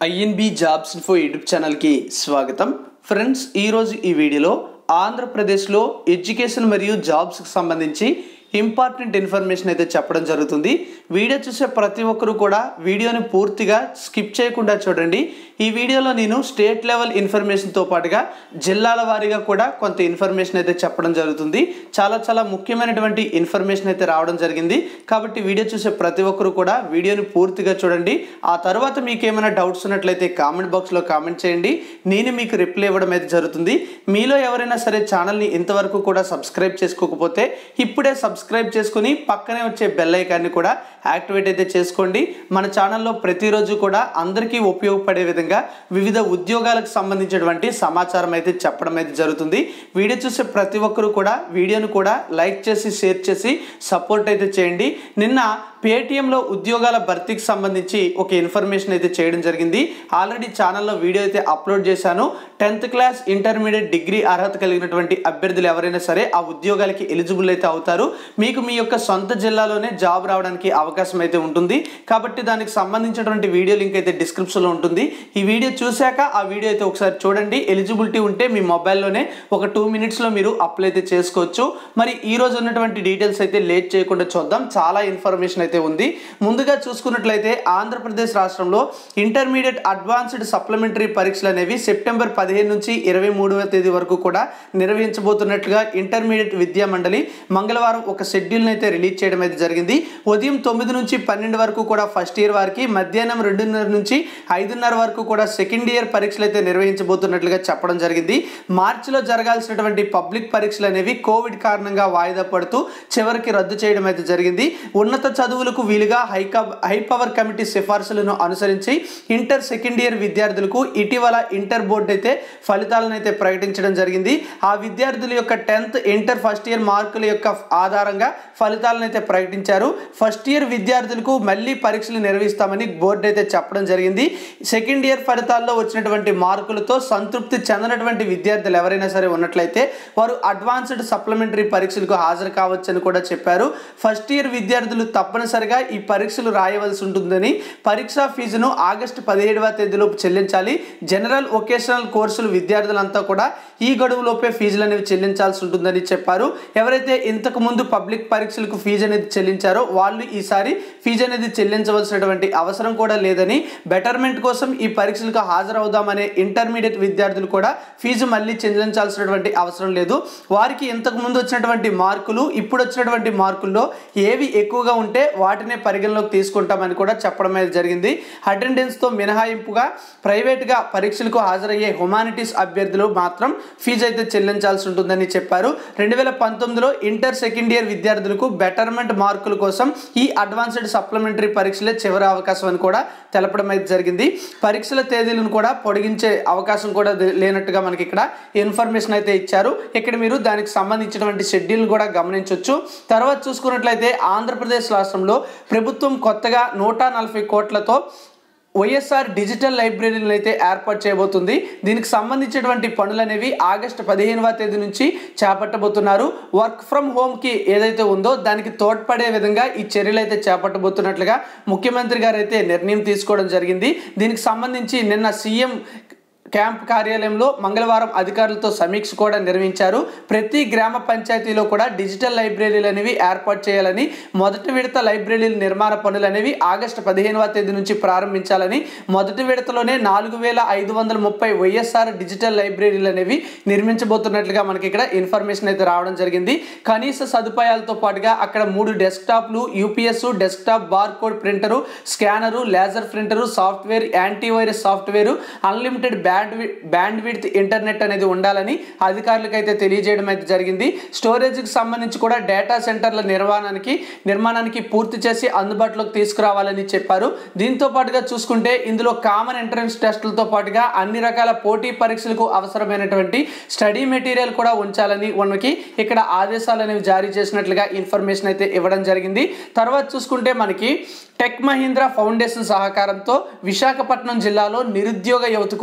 INB jobs info YouTube ఛానల్కి స్వాగతం friends ఈరోజు ఈ వీడియోలో ఆంధ్రప్రదేశ్లో ఎడ్యుకేషన్ మరియు జాబ్స్కి సంబంధించి ఇంపార్టెంట్ ఇన్ఫర్మేషన్ అయితే చెప్పడం జరుగుతుంది వీడియో చూసే ప్రతి ఒక్కరు కూడా వీడియోని పూర్తిగా స్కిప్ చేయకుండా చూడండి ఈ వీడియోలో నేను స్టేట్ లెవెల్ ఇన్ఫర్మేషన్తో పాటుగా జిల్లాల వారీగా కూడా కొంత ఇన్ఫర్మేషన్ అయితే చెప్పడం జరుగుతుంది చాలా చాలా ముఖ్యమైనటువంటి ఇన్ఫర్మేషన్ అయితే రావడం జరిగింది కాబట్టి వీడియో చూసే ప్రతి ఒక్కరు కూడా వీడియోని పూర్తిగా చూడండి ఆ తర్వాత మీకు ఏమైనా డౌట్స్ ఉన్నట్లయితే కామెంట్ బాక్స్లో కామెంట్ చేయండి నేను మీకు రిప్లై ఇవ్వడం అయితే జరుగుతుంది మీలో ఎవరైనా సరే ఛానల్ని ఇంతవరకు కూడా సబ్స్క్రైబ్ చేసుకోకపోతే ఇప్పుడే సబ్స్క్రైబ్ చేసుకుని పక్కనే వచ్చే బెల్ ఐకాన్ని కూడా యాక్టివేట్ అయితే చేసుకోండి మన ఛానల్లో ప్రతిరోజు కూడా అందరికీ ఉపయోగపడే విధంగా వివిధ ఉద్యోగాలకు సంబంధించినటువంటి సమాచారం అయితే చెప్పడం అయితే జరుగుతుంది వీడియో చూసే ప్రతి ఒక్కరూ కూడా వీడియోను కూడా లైక్ చేసి షేర్ చేసి సపోర్ట్ అయితే చేయండి నిన్న పేటిఎంలో ఉద్యోగాల భర్తీకి సంబంధించి ఒక ఇన్ఫర్మేషన్ అయితే చేయడం జరిగింది ఆల్రెడీ ఛానల్లో వీడియో అయితే అప్లోడ్ చేశాను టెన్త్ క్లాస్ ఇంటర్మీడియట్ డిగ్రీ అర్హత కలిగినటువంటి అభ్యర్థులు ఎవరైనా సరే ఆ ఉద్యోగాలకి ఎలిజిబుల్ అయితే అవుతారు మీకు మీ యొక్క సొంత జిల్లాలోనే జాబ్ రావడానికి అవకాశం అయితే ఉంటుంది కాబట్టి దానికి సంబంధించినటువంటి వీడియో లింక్ అయితే డిస్క్రిప్షన్లో ఉంటుంది ఈ వీడియో చూశాక ఆ వీడియో అయితే ఒకసారి చూడండి ఎలిజిబిలిటీ ఉంటే మీ మొబైల్లోనే ఒక టూ మినిట్స్లో మీరు అప్లై అయితే చేసుకోవచ్చు మరి ఈ రోజు ఉన్నటువంటి డీటెయిల్స్ అయితే లేట్ చేయకుండా చూద్దాం చాలా ఇన్ఫర్మేషన్ అయితే ఉంది ముందుగా చూసుకున్నట్లయితే ఆంధ్రప్రదేశ్ రాష్ట్రంలో ఇంటర్మీడియట్ అడ్వాన్స్డ్ సప్లిమెంటరీ పరీక్షలు అనేవి సెప్టెంబర్ పదిహేను నుంచి ఇరవై మూడవ తేదీ వరకు కూడా నిర్వహించబోతున్నట్లుగా ఇంటర్మీడియట్ విద్యా మండలి మంగళవారం ఒక షెడ్యూల్ని అయితే రిలీజ్ చేయడం అయితే జరిగింది ఉదయం తొమ్మిది నుంచి పన్నెండు వరకు కూడా ఫస్ట్ ఇయర్ వారికి మధ్యాహ్నం రెండున్నర నుంచి ఐదున్నర వరకు కూడా సెకండ్ ఇయర్ పరీక్షలు అయితే నిర్వహించబోతున్నట్లుగా చెప్పడం జరిగింది మార్చిలో జరగాల్సినటువంటి పబ్లిక్ పరీక్షలు అనేవి కోవిడ్ కారణంగా వాయిదా పడుతూ చివరికి రద్దు చేయడం అయితే జరిగింది ఉన్నత చదువులకు వీలుగా హైకా హై పవర్ కమిటీ సిఫార్సులను అనుసరించి ఇంటర్ సెకండ్ ఇయర్ విద్యార్థులకు ఇటీవల ఇంటర్ బోర్డు అయితే ఫలితాలను అయితే ప్రకటించడం జరిగింది ఆ విద్యార్థుల యొక్క టెన్త్ ఇంటర్ ఫస్ట్ ఇయర్ మార్కుల యొక్క ఆధారంగా ఫలితాలను అయితే ప్రకటించారు ఫస్ట్ ఇయర్ విద్యార్థులకు మళ్ళీ పరీక్షలు నిర్వహిస్తామని బోర్డు అయితే చెప్పడం జరిగింది సెకండ్ ఇయర్ ఫలితాల్లో వచ్చినటువంటి మార్కులతో సంతృప్తి చెందినటువంటి విద్యార్థులు ఎవరైనా సరే ఉన్నట్లయితే వారు అడ్వాన్స్డ్ సప్లిమెంటరీ పరీక్షలకు హాజరు కావచ్చని కూడా చెప్పారు ఫస్ట్ ఇయర్ విద్యార్థులు తప్పనిసరిగా ఈ పరీక్షలు రాయవలసి ఉంటుందని పరీక్షా ఫీజును ఆగస్టు పదిహేడవ తేదీలోపు చెల్లించాలి జనరల్ వొకేషనల్ కోర్సులు విద్యార్థులంతా కూడా ఈ గడువులోపే ఫీజులు అనేవి చెల్లించాల్సి ఉంటుందని చెప్పారు ఎవరైతే ఇంతకు ముందు పబ్లిక్ పరీక్షలకు ఫీజు అనేది చెల్లించారో వాళ్ళు ఈసారి ఫీజు అనేది చెల్లించవలసినటువంటి అవసరం కూడా లేదని బెటర్మెంట్ కోసం ఈ పరీక్షలకు హాజరవుదామనే ఇంటర్మీడియట్ విద్యార్థులు కూడా ఫీజు మళ్ళీ చెల్లించాల్సినటువంటి అవసరం లేదు వారికి ఇంతకు ముందు వచ్చినటువంటి మార్కులు ఇప్పుడు వచ్చినటువంటి మార్కుల్లో ఏవి ఎక్కువగా ఉంటే వాటినే పరిగణలోకి తీసుకుంటామని కూడా చెప్పడం అనేది జరిగింది అటెండెన్స్తో మినహాయింపుగా ప్రైవేట్గా పరీక్షలకు హాజరయ్యే హ్యుమానిటీస్ అభ్యర్థులు మాత్రం ఫీజు అయితే చెల్లించాల్సి ఉంటుందని చెప్పారు రెండు వేల పంతొమ్మిదిలో ఇంటర్ సెకండ్ ఇయర్ విద్యార్థులకు బెటర్మెంట్ మార్కుల కోసం ఈ అడ్వాన్స్డ్ సప్లిమెంటరీ పరీక్షలే చివరి అవకాశం అని కూడా తెలపడం అయితే జరిగింది పరీక్షల తేదీలను కూడా పొడిగించే అవకాశం కూడా లేనట్టుగా మనకి ఇక్కడ ఇన్ఫర్మేషన్ అయితే ఇచ్చారు ఇక్కడ మీరు దానికి సంబంధించినటువంటి షెడ్యూల్ కూడా గమనించవచ్చు తర్వాత చూసుకున్నట్లయితే ఆంధ్రప్రదేశ్ రాష్ట్రంలో ప్రభుత్వం కొత్తగా నూట నలభై కోట్లతో వైఎస్ఆర్ డిజిటల్ లైబ్రరీలను అయితే ఏర్పాటు చేయబోతుంది దీనికి సంబంధించినటువంటి పనులు అనేవి ఆగస్టు పదిహేనవ తేదీ నుంచి చేపట్టబోతున్నారు వర్క్ ఫ్రమ్ హోమ్కి ఏదైతే ఉందో దానికి తోడ్పడే విధంగా ఈ చర్యలు అయితే చేపట్టబోతున్నట్లుగా ముఖ్యమంత్రి గారు అయితే నిర్ణయం తీసుకోవడం జరిగింది దీనికి సంబంధించి నిన్న సీఎం క్యాంప్ కార్యాలయంలో మంగళవారం అధికారులతో సమీక్ష కూడా నిర్వహించారు ప్రతి గ్రామ పంచాయతీలో కూడా డిజిటల్ లైబ్రరీలు అనేవి ఏర్పాటు చేయాలని మొదటి విడత లైబ్రరీల నిర్మాణ పనులు అనేవి ఆగస్టు పదిహేనవ తేదీ నుంచి ప్రారంభించాలని మొదటి విడతలోనే నాలుగు వేల ఐదు వందల ముప్పై వైఎస్ఆర్ డిజిటల్ లైబ్రరీలు అనేవి నిర్మించబోతున్నట్లుగా మనకి ఇక్కడ ఇన్ఫర్మేషన్ అయితే రావడం జరిగింది కనీస సదుపాయాలతో పాటుగా అక్కడ మూడు డెస్క్టాప్లు UPS desktop bar code printer scanner laser printer software antivirus software unlimited bad bandwidth internet అనేది ఉండాలని అధికారులకు అయితే తెలియజేయడం అయితే జరిగింది స్టోరేజ్కి సంబంధించి కూడా డేటా సెంటర్ల నిర్మాణానికి నిర్మాణానికి పూర్తి చేసి అందుబాటులోకి తీసుకురావాలని చెప్పారు దీంతో పాటుగా చూసుకుంటే ఇందులో కామన్ ఎంట్రన్స్ టెస్టులతో పాటుగా అన్ని రకాల పోటీ పరీక్షలకు అవసరమైనటువంటి స్టడీ మెటీరియల్ కూడా ఉంచాలని మనకి ఇక్కడ ఆదేశాలు అనేవి జారీ చేసినట్లుగా ఇన్ఫర్మేషన్ అయితే ఇవ్వడం జరిగింది తర్వాత చూసుకుంటే మనకి టెక్ మహీంద్రా ఫౌండేషన్ సహకారంతో విశాఖపట్నం జిల్లాలో నిరుద్యోగ యువతకు ఉచిత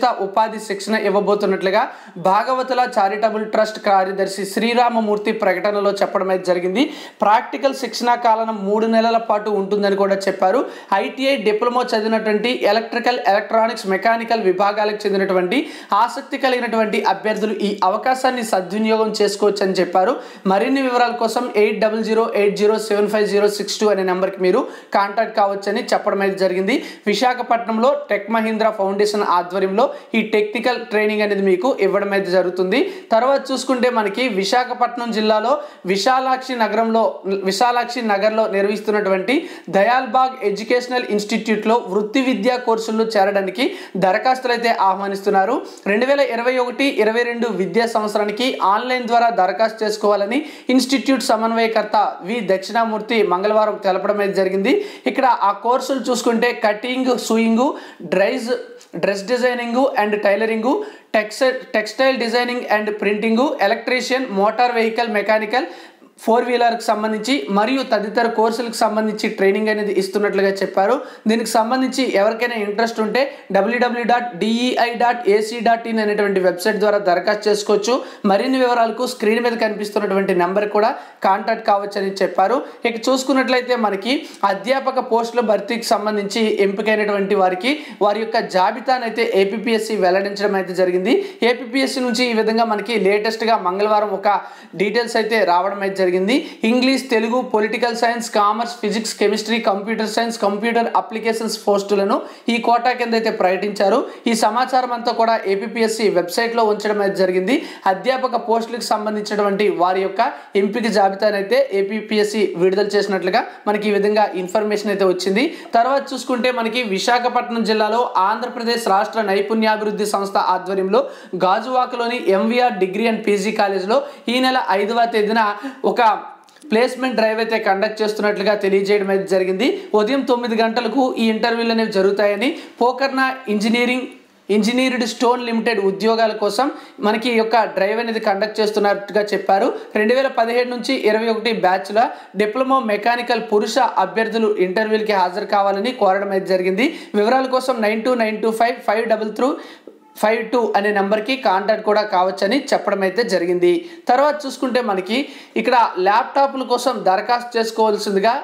ఉచిత ఉపాధి శిక్షణ ఇవ్వబోతున్నట్లుగా భాగవతుల చారిటబుల్ ట్రస్ట్ కార్యదర్శి శ్రీరామమూర్తి ప్రకటనలో చెప్పడం అయితే జరిగింది ప్రాక్టికల్ శిక్షణ కాలం మూడు నెలల పాటు ఉంటుందని కూడా చెప్పారు ఐటీఐ డిప్లొమా చదివినటువంటి ఎలక్ట్రికల్ ఎలక్ట్రానిక్స్ మెకానికల్ విభాగాలకు చెందినటువంటి ఆసక్తి కలిగినటువంటి అభ్యర్థులు ఈ అవకాశాన్ని సద్వినియోగం చేసుకోవచ్చు అని చెప్పారు మరిన్ని వివరాల కోసం eight double zero eight zero seven five zero six two అనే నెంబర్కి మీరు కాంటాక్ట్ కావచ్చని చెప్పడం అయితే జరిగింది విశాఖపట్నంలో టెక్ మహీంద్రా ఫౌండేషన్ ఆధ్వర్యంలో ఈ టెక్నికల్ ట్రైనింగ్ అనేది మీకు ఇవ్వడం అయితే జరుగుతుంది తర్వాత చూసుకుంటే మనకి విశాఖపట్నం జిల్లాలో విశాలాక్షి నగరంలో విశాలాక్షి నగర్లో నిర్వహిస్తున్నటువంటి దయాల్బాగ్ ఎడ్యుకేషనల్ ఇన్స్టిట్యూట్లో వృత్తి విద్యా కోర్సుల్లో చేరడానికి దరఖాస్తులు అయితే ఆహ్వానిస్తున్నారు రెండు వేల ఇరవై ఒకటి ఇరవై రెండు విద్యా సంవత్సరానికి ఆన్లైన్ ద్వారా దరఖాస్తు చేసుకోవాలని ఇన్స్టిట్యూట్ సమన్వయకర్త వి దక్షిణామూర్తి మంగళవారం తెలపడం అయితే జరిగింది ఇక్కడ ఆ కోర్సులు చూసుకుంటే కటింగ్ సూయింగ్ డ్రైజ్ dress designing and tailoring textile textile designing and printing electrician motor vehicle mechanical four వీలర్కి సంబంధించి మరియు తదితర కోర్సులకు సంబంధించి ట్రైనింగ్ అనేది ఇస్తున్నట్లుగా చెప్పారు దీనికి సంబంధించి ఎవరికైనా ఇంట్రెస్ట్ ఉంటే WWW dot DEI dot AC dot in అనేటువంటి వెబ్సైట్ ద్వారా దరఖాస్తు చేసుకోవచ్చు మరిన్ని వివరాలకు స్క్రీన్ మీద కనిపిస్తున్నటువంటి నెంబర్ కూడా కాంటాక్ట్ కావచ్చు అని చెప్పారు ఇక చూసుకున్నట్లయితే మనకి అధ్యాపక పోస్టుల భర్తీకి సంబంధించి ఎంపికైనటువంటి వారికి వారి యొక్క జాబితాను అయితే ఏపీఎస్సి వెల్లడించడం అయితే జరిగింది ఏపీఎస్సి నుంచి ఈ విధంగా మనకి లేటెస్ట్గా మంగళవారం ఒక డీటెయిల్స్ అయితే రావడం అయితే జరిగింది English Telugu political science commerce physics chemistry computer science computer applications పోస్టులను ఈ కోటా కింద అయితే ప్రకటించారు ఈ సమాచారం అంతా కూడా ఏపీఎస్సి వెబ్సైట్లో ఉంచడం అయితే జరిగింది అధ్యాపక పోస్టులకు సంబంధించినటువంటి వారి యొక్క ఎంపిక జాబితాను అయితే ఏపీఎస్సి విడుదల చేసినట్లుగా మనకి ఈ విధంగా ఇన్ఫర్మేషన్ అయితే వచ్చింది తర్వాత చూసుకుంటే మనకి విశాఖపట్నం జిల్లాలో ఆంధ్రప్రదేశ్ రాష్ట్ర నైపుణ్యాభివృద్ధి సంస్థ ఆధ్వర్యంలో గాజువాకలోని ఎంవీఆర్ డిగ్రీ అండ్ పీజీ కాలేజ్లో ఈ నెల ఐదవ తేదీన ఒక ప్లేస్మెంట్ డ్రైవ్ అయితే కండక్ట్ చేస్తున్నట్లుగా తెలియజేయడం అయితే జరిగింది ఉదయం తొమ్మిది గంటలకు ఈ ఇంటర్వ్యూలు అనేవి జరుగుతాయని Pokarna engineering engineered stone limited ఉద్యోగాల కోసం మనకి ఈ యొక్క డ్రైవ్ అనేది కండక్ట్ చేస్తున్నట్టుగా చెప్పారు రెండు వేల పదిహేడు నుంచి ఇరవై ఒకటి బ్యాచ్ల డిప్లొమా మెకానికల్ పురుష అభ్యర్థులు ఇంటర్వ్యూలకి హాజరు కావాలని కోరడం అయితే జరిగింది వివరాల కోసం nine two nine two five five double three five two అనే నెంబర్కి కాంటాక్ట్ కూడా కావచ్చని చెప్పడం అయితే జరిగింది తర్వాత చూసుకుంటే మనకి ఇక్కడ ల్యాప్టాప్ల కోసం దరఖాస్తు చేసుకోవాల్సిందిగా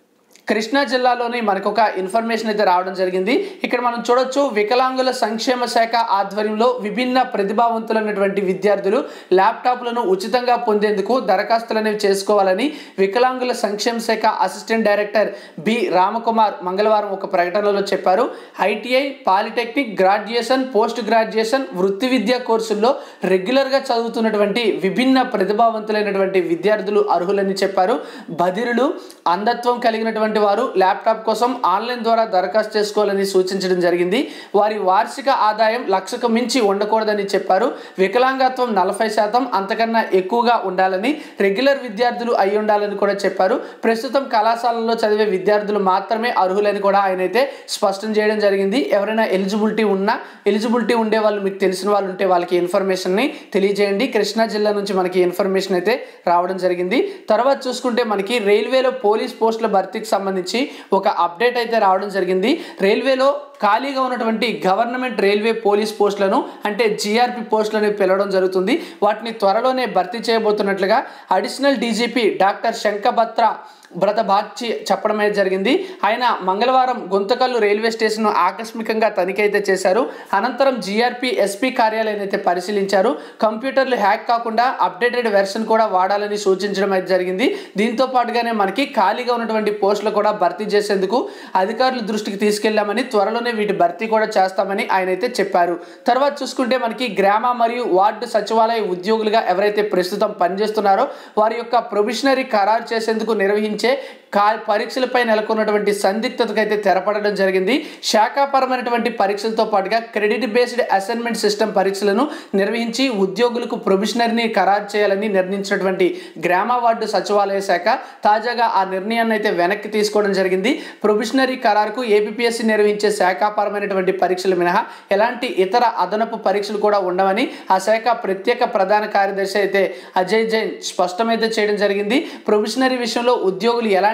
కృష్ణా జిల్లాలోని మనకు ఒక ఇన్ఫర్మేషన్ అయితే రావడం జరిగింది ఇక్కడ మనం చూడొచ్చు వికలాంగుల సంక్షేమ శాఖ ఆధ్వర్యంలో విభిన్న ప్రతిభావంతులైనటువంటి విద్యార్థులు ల్యాప్టాప్లను ఉచితంగా పొందేందుకు దరఖాస్తులు అనేవి చేసుకోవాలని వికలాంగుల సంక్షేమ శాఖ అసిస్టెంట్ డైరెక్టర్ బి రామకుమార్ మంగళవారం ఒక ప్రకటనలో చెప్పారు ITI polytechnic graduation post graduation వృత్తి విద్యా కోర్సుల్లో రెగ్యులర్గా చదువుతున్నటువంటి విభిన్న ప్రతిభావంతులైనటువంటి విద్యార్థులు అర్హులని చెప్పారు బదిరులు అంధత్వం కలిగినటువంటి వారు ల్యాప్టాప్ కోసం ఆన్లైన్ ద్వారా దరఖాస్తు చేసుకోవాలని సూచించడం జరిగింది వారి వార్షిక ఆదాయం లక్షకు మించి ఉండకూడదని చెప్పారు వికలాంగత్వం నలభై శాతం అంతకన్నా ఎక్కువగా ఉండాలని రెగ్యులర్ విద్యార్థులు అయి ఉండాలని కూడా చెప్పారు ప్రస్తుతం కళాశాలలో చదివే విద్యార్థులు మాత్రమే అర్హులని కూడా ఆయన అయితే స్పష్టం చేయడం జరిగింది ఎవరైనా ఎలిజిబిలిటీ ఉన్నా ఎలిజిబిలిటీ ఉండే వాళ్ళు మీకు తెలిసిన వాళ్ళు ఉంటే వాళ్ళకి ఇన్ఫర్మేషన్ని తెలియజేయండి కృష్ణా జిల్లా నుంచి మనకి ఇన్ఫర్మేషన్ అయితే రావడం జరిగింది తర్వాత చూసుకుంటే మనకి రైల్వేలో పోలీస్ పోస్టుల భర్తీకి సంబంధించి ఒక అప్డేట్ అయితే రావడం జరిగింది రైల్వేలో ఖాళీగా ఉన్నటువంటి గవర్నమెంట్ రైల్వే పోలీస్ పోస్టులను అంటే జిఆర్పి పోస్టులను పిలవడం జరుగుతుంది వాటిని త్వరలోనే భర్తీ చేయబోతున్నట్లుగా additional DGP doctor Shankhabrata Bagchi చెప్పడం అయితే జరిగింది ఆయన మంగళవారం గుంతకల్లు రైల్వే స్టేషన్ ఆకస్మికంగా తనిఖీ అయితే చేశారు అనంతరం జీఆర్పీ ఎస్పీ కార్యాలయం అయితే పరిశీలించారు కంప్యూటర్లు హ్యాక్ కాకుండా అప్డేటెడ్ వెర్షన్ కూడా వాడాలని సూచించడం అయితే జరిగింది దీంతో పాటుగానే మనకి ఖాళీగా ఉన్నటువంటి పోస్టులు కూడా భర్తీ చేసేందుకు అధికారుల దృష్టికి తీసుకెళ్లామని త్వరలోనే వీటి భర్తీ కూడా చేస్తామని ఆయన అయితే చెప్పారు తర్వాత చూసుకుంటే మనకి గ్రామ మరియు వార్డు సచివాలయ ఉద్యోగులుగా ఎవరైతే ప్రస్తుతం పనిచేస్తున్నారో వారి యొక్క ప్రొబిషనరీ ఖరారు చేసేందుకు నిర్వహించే కా పరీక్షలపై నెలకొన్నటువంటి సందిగ్ధతకు అయితే తెరపడడం జరిగింది శాఖాపరమైనటువంటి పరీక్షలతో పాటుగా క్రెడిట్ బేస్డ్ అసైన్మెంట్ సిస్టమ్ పరీక్షలను నిర్వహించి ఉద్యోగులకు ప్రొబిషనరీని ఖరారు చేయాలని నిర్ణయించినటువంటి గ్రామ వార్డు సచివాలయ శాఖ తాజాగా ఆ నిర్ణయాన్ని అయితే వెనక్కి తీసుకోవడం జరిగింది ప్రొబిషనరీ ఖరారుకు ఏపీఎస్సి నిర్వహించే శాఖాపరమైనటువంటి పరీక్షలు మినహా ఎలాంటి ఇతర అదనపు పరీక్షలు కూడా ఉండవని ఆ శాఖ ప్రత్యేక ప్రధాన కార్యదర్శి అయితే అజయ్ జైన్ స్పష్టమైతే చేయడం జరిగింది ప్రొబిషనరీ విషయంలో ఉద్యోగులు ఎలాంటి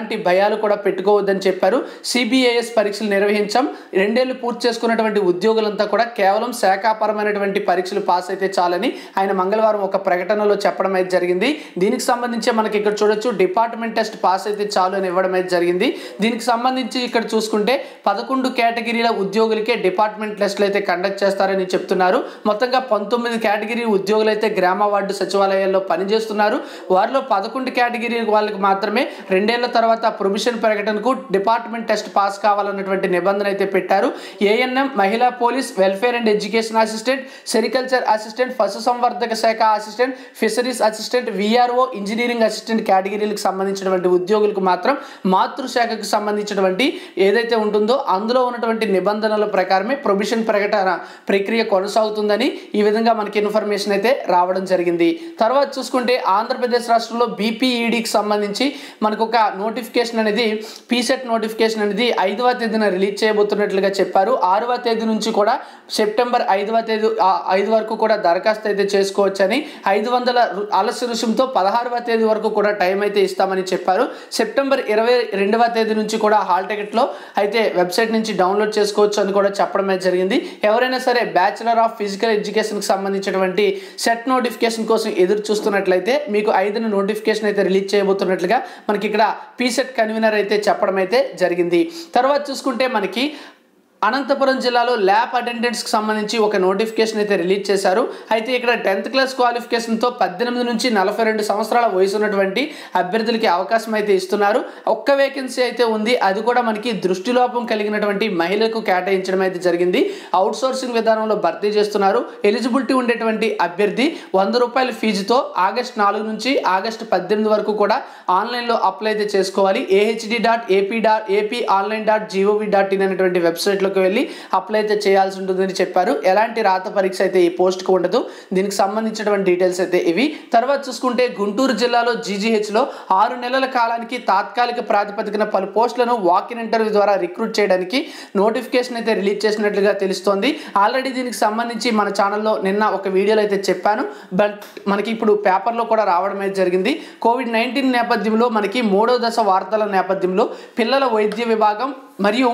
ఎలాంటి భయాలు కూడా పెట్టుకోవద్దని చెప్పారు సిబిఐఎస్ పరీక్షలు నిర్వహించాం రెండేళ్లు పూర్తి చేసుకున్నటువంటి ఉద్యోగులంతా కూడా కేవలం శాఖాపరమైనటువంటి పరీక్షలు పాస్ అయితే చాలని ఆయన మంగళవారం ఒక ప్రకటనలో చెప్పడం అయితే జరిగింది దీనికి సంబంధించి మనకి ఇక్కడ చూడొచ్చు డిపార్ట్మెంట్ టెస్ట్ పాస్ అయితే చాలు అని ఇవ్వడం అయితే జరిగింది దీనికి సంబంధించి ఇక్కడ చూసుకుంటే పదకొండు కేటగిరీల ఉద్యోగులకే డిపార్ట్మెంట్ టెస్ట్లు అయితే కండక్ట్ చేస్తారని చెప్తున్నారు మొత్తంగా పంతొమ్మిది కేటగిరీ ఉద్యోగులు అయితే గ్రామ వార్డు సచివాలయాల్లో పనిచేస్తున్నారు వారిలో పదకొండు కేటగిరీ వాళ్ళకి మాత్రమే రెండేళ్ల తర్వాత ప్రొమిషన్ ప్రకటనకు డిపార్ట్మెంట్ టెస్ట్ పాస్ కావాలన్నటువంటి నిబంధన అయితే పెట్టారు ఏఎన్ఎం మహిళా police welfare and education assistant sericulture assistant పశుసంవర్ధక శాఖ assistant fisheries assistant VRO engineering assistant కేటగిరీలకు సంబంధించినటువంటి ఉద్యోగులకు మాత్రం మాతృశాఖకు సంబంధించినటువంటి ఏదైతే ఉంటుందో అందులో ఉన్నటువంటి నిబంధనల ప్రకారమే ప్రొవిషన్ ప్రకటన ప్రక్రియ కొనసాగుతుందని ఈ విధంగా మనకి ఇన్ఫర్మేషన్ అయితే రావడం జరిగింది తర్వాత చూసుకుంటే ఆంధ్రప్రదేశ్ రాష్ట్రంలో బీపీఈడికి సంబంధించి మనకు ఒక నోటిఫికేషన్ అనేది పీసెట్ నోటిఫికేషన్ అనేది ఐదవ తేదీన రిలీజ్ చేయబోతున్నట్లుగా చెప్పారు ఆరవ తేదీ నుంచి కూడా సెప్టెంబర్ ఐదవ తేదీ ఆ, ఐదు వరకు కూడా దరఖాస్తు అయితే చేసుకోవచ్చని ఐదు వందల రు- ఆలస్య రుసుముతో పదహారవ తేదీ వరకు కూడా టైం అయితే ఇస్తామని చెప్పారు సెప్టెంబర్ ఇరవై రెండవ తేదీ నుంచి కూడా హాల్ టికెట్లో అయితే వెబ్సైట్ నుంచి డౌన్లోడ్ చేసుకోవచ్చు అని కూడా చెప్పడం అయితే జరిగింది ఎవరైనా సరే బ్యాచిలర్ ఆఫ్ ఫిజికల్ ఎడ్యుకేషన్కి సంబంధించినటువంటి సెట్ నోటిఫికేషన్ కోసం ఎదురు చూస్తున్నట్లయితే మీకు ఐదున నోటిఫికేషన్ అయితే రిలీజ్ చేయబోతున్నట్లుగా మనకి ఇక్కడ పీసెట్ కన్వీనర్ అయితే చెప్పడం అయితే జరిగింది తర్వాత చూసుకుంటే మనకి అనంతపురం జిల్లాలో ల్యాబ్ అటెండెంట్స్కి సంబంధించి ఒక నోటిఫికేషన్ అయితే రిలీజ్ చేశారు అయితే ఇక్కడ టెన్త్ క్లాస్ క్వాలిఫికేషన్తో పద్దెనిమిది నుంచి నలభై రెండు సంవత్సరాల వయసు ఉన్నటువంటి అభ్యర్థులకి అవకాశం అయితే ఇస్తున్నారు ఒక్క వేకెన్సీ అయితే ఉంది అది కూడా మనకి దృష్టిలోపం కలిగినటువంటి మహిళలకు కేటాయించడం అయితే జరిగింది అవుట్ సోర్సింగ్ విధానంలో భర్తీ చేస్తున్నారు ఎలిజిబిలిటీ ఉండేటువంటి అభ్యర్థి వంద రూపాయల ఫీజుతో ఆగస్ట్ నాలుగు నుంచి ఆగస్ట్ పద్దెనిమిది వరకు కూడా ఆన్లైన్లో అప్లై అయితే చేసుకోవాలి AHD dot AP dot AP online dot GOV dot in అనేటువంటి వెబ్సైట్లోకి వెళ్ళి అప్లై అయితే చేయాల్సి ఉంటుందని చెప్పారు ఎలాంటి రాత పరీక్ష అయితే ఈ పోస్ట్కి ఉండదు దీనికి సంబంధించినటువంటి డీటెయిల్స్ అయితే ఇవి తర్వాత చూసుకుంటే గుంటూరు జిల్లాలో జీజీహెచ్లో ఆరు నెలల కాలానికి తాత్కాలిక ప్రాతిపదికన పలు పోస్టులను వాకిన్ ఇంటర్వ్యూ ద్వారా రిక్రూట్ చేయడానికి నోటిఫికేషన్ అయితే రిలీజ్ చేసినట్లుగా తెలుస్తోంది ఆల్రెడీ దీనికి సంబంధించి మన ఛానల్లో నిన్న ఒక వీడియోలో అయితే చెప్పాను బట్ మనకి ఇప్పుడు పేపర్లో కూడా రావడం అయితే జరిగింది కోవిడ్ నైన్టీన్ నేపథ్యంలో మనకి మూడో దశ వార్తల నేపథ్యంలో పిల్లల వైద్య విభాగం మరియు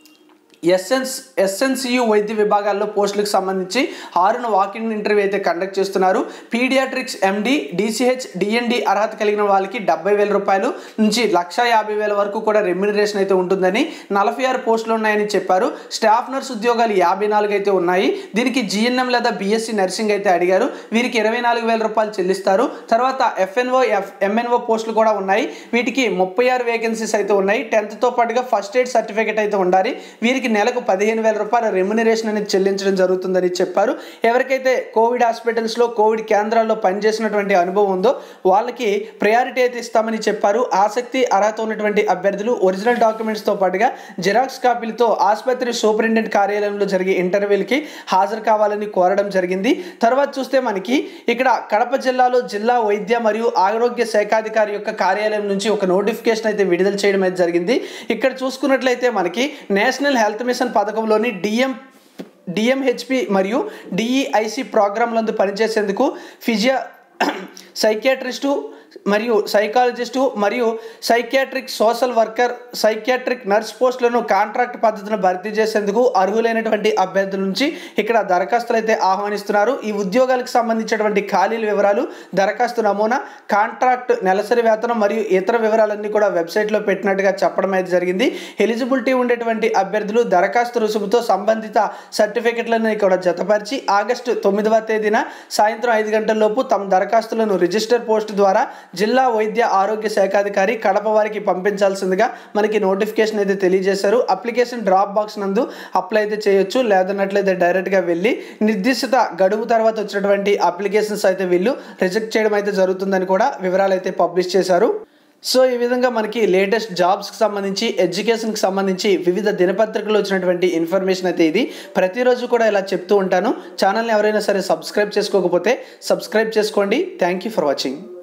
ఎస్ఎన్స్ ఎస్ఎన్సియు వైద్య విభాగాల్లో పోస్టులకు సంబంధించి ఆరున వాకింగ్ ఇంటర్వ్యూ అయితే కండక్ట్ చేస్తున్నారు పీడియాట్రిక్స్ ఎండి డిసిహెచ్ డిఎన్డి అర్హత కలిగిన వాళ్ళకి డెబ్బై వేల రూపాయలు నుంచి లక్ష యాభై వేల వరకు కూడా రెమ్యునరేషన్ అయితే ఉంటుందని నలభై ఆరు పోస్టులు ఉన్నాయని చెప్పారు స్టాఫ్ నర్స్ ఉద్యోగాలు యాభై నాలుగు అయితే ఉన్నాయి దీనికి జిఎన్ఎం లేదా బీఎస్సీ నర్సింగ్ అయితే అడిగారు వీరికి ఇరవై నాలుగు వేల రూపాయలు చెల్లిస్తారు తర్వాత ఎఫ్ఎన్ఓ ఎఫ్ ఎంఎన్ఓ పోస్టులు కూడా ఉన్నాయి వీటికి ముప్పై ఆరు వేకెన్సీస్ అయితే ఉన్నాయి టెన్త్తో పాటుగా ఫస్ట్ ఎయిడ్ సర్టిఫికేట్ అయితే ఉండాలి వీరికి నెలకు పదిహేను వేల రూపాయల రెమ్యునరేషన్ అనేది చెల్లించడం జరుగుతుందని చెప్పారు ఎవరికైతే కోవిడ్ హాస్పిటల్స్లో కోవిడ్ కేంద్రాల్లో పనిచేసినటువంటి అనుభవం ఉందో వాళ్ళకి ప్రయారిటీ అయితే ఇస్తామని చెప్పారు ఆసక్తి అర్హత ఉన్నటువంటి అభ్యర్థులు ఒరిజినల్ డాక్యుమెంట్స్తో పాటుగా జిరాక్స్ కాపీలతో ఆసుపత్రి సూపరింటెండెంట్ కార్యాలయంలో జరిగే ఇంటర్వ్యూలకి హాజరు కావాలని కోరడం జరిగింది తర్వాత చూస్తే మనకి ఇక్కడ కడప జిల్లాలో జిల్లా వైద్య మరియు ఆరోగ్య శాఖాధికారి యొక్క కార్యాలయం నుంచి ఒక నోటిఫికేషన్ అయితే విడుదల చేయడం అయితే జరిగింది ఇక్కడ చూసుకున్నట్లయితే మనకి నేషనల్ హెల్త్ మిషన్ పథకంలోని డిఎం డిఎంహెచ్పి మరియు డిఈఐసి ప్రోగ్రాంలందు పనిచేసేందుకు ఫిజియా సైకియాట్రిస్టు మరియు సైకాలజిస్టు మరియు psychiatric social worker psychiatric nurse పోస్టులను కాంట్రాక్ట్ పద్ధతిని భర్తీ చేసేందుకు అర్హులైనటువంటి అభ్యర్థుల నుంచి ఇక్కడ దరఖాస్తులు అయితే ఆహ్వానిస్తున్నారు ఈ ఉద్యోగాలకు సంబంధించినటువంటి ఖాళీల వివరాలు దరఖాస్తు నమూనా కాంట్రాక్ట్ నెలసరి వేతనం మరియు ఇతర వివరాలన్నీ కూడా వెబ్సైట్లో పెట్టినట్టుగా చెప్పడం అయితే జరిగింది ఎలిజిబిలిటీ ఉండేటువంటి అభ్యర్థులు దరఖాస్తు రుసుముతో సంబంధిత సర్టిఫికెట్లను కూడా జతపరిచి ఆగస్టు తొమ్మిదవ తేదీన సాయంత్రం ఐదు గంటల లోపు తమ దరఖాస్తులను రిజిస్టర్ పోస్ట్ ద్వారా జిల్లా వైద్య ఆరోగ్య శాఖాధికారి కడప వారికి పంపించాల్సిందిగా మనకి నోటిఫికేషన్ అయితే తెలియజేశారు అప్లికేషన్ డ్రాప్ బాక్స్ నందు అప్లై అయితే చేయొచ్చు లేదన్నట్లయితే డైరెక్ట్గా వెళ్ళి నిర్దిష్ట గడువు తర్వాత వచ్చినటువంటి అప్లికేషన్స్ అయితే వీళ్ళు రిజెక్ట్ చేయడం అయితే జరుగుతుందని కూడా వివరాలు అయితే పబ్లిష్ చేశారు సో ఈ విధంగా మనకి లేటెస్ట్ జాబ్స్కి సంబంధించి ఎడ్యుకేషన్కి సంబంధించి వివిధ దినపత్రికలు వచ్చినటువంటి ఇన్ఫర్మేషన్ అయితే ఇది ప్రతిరోజు కూడా ఇలా చెప్తూ ఉంటాను ఛానల్ని ఎవరైనా సరే సబ్స్క్రైబ్ చేసుకోకపోతే సబ్స్క్రైబ్ చేసుకోండి థ్యాంక్ యూ ఫర్ వాచింగ్